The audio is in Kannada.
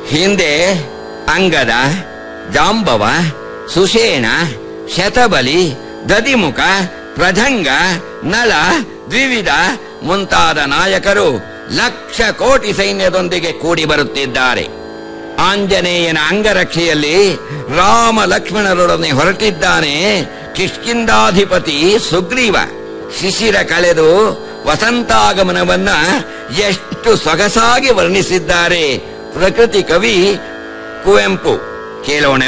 ಹಿಂದೆ ಅಂಗದ ಜಾಂಬವ ಸುಷೇಣ ಶತಬಲಿ ದದಿಮುಖ ಪ್ರಜಂಗ ನಳ ದ್ವಿವಿಧ ಮುಂತಾದ ನಾಯಕರು ಲಕ್ಷ ಕೋಟಿ ಸೈನ್ಯದೊಂದಿಗೆ ಕೂಡಿ ಬರುತ್ತಿದ್ದಾರೆ ಆಂಜನೇಯನ ಅಂಗರಕ್ಷೆಯಲ್ಲಿ ರಾಮ ಲಕ್ಷ್ಮಣರೊಡನೆ ಹೊರಟಿದ್ದಾನೆ ಕಿಷ್ಕಿಂದಾಧಿಪತಿ ಸುಗ್ರೀವ ಶಿಶಿರ ಕಳೆದು ವಸಂತಾಗಮನವನ್ನ ಎಷ್ಟು ಸೊಗಸಾಗಿ ವರ್ಣಿಸಿದ್ದಾರೆ ಪ್ರಕೃತಿ ಕವಿ ಕುವೆಂಪು ಕೇಳೋಣ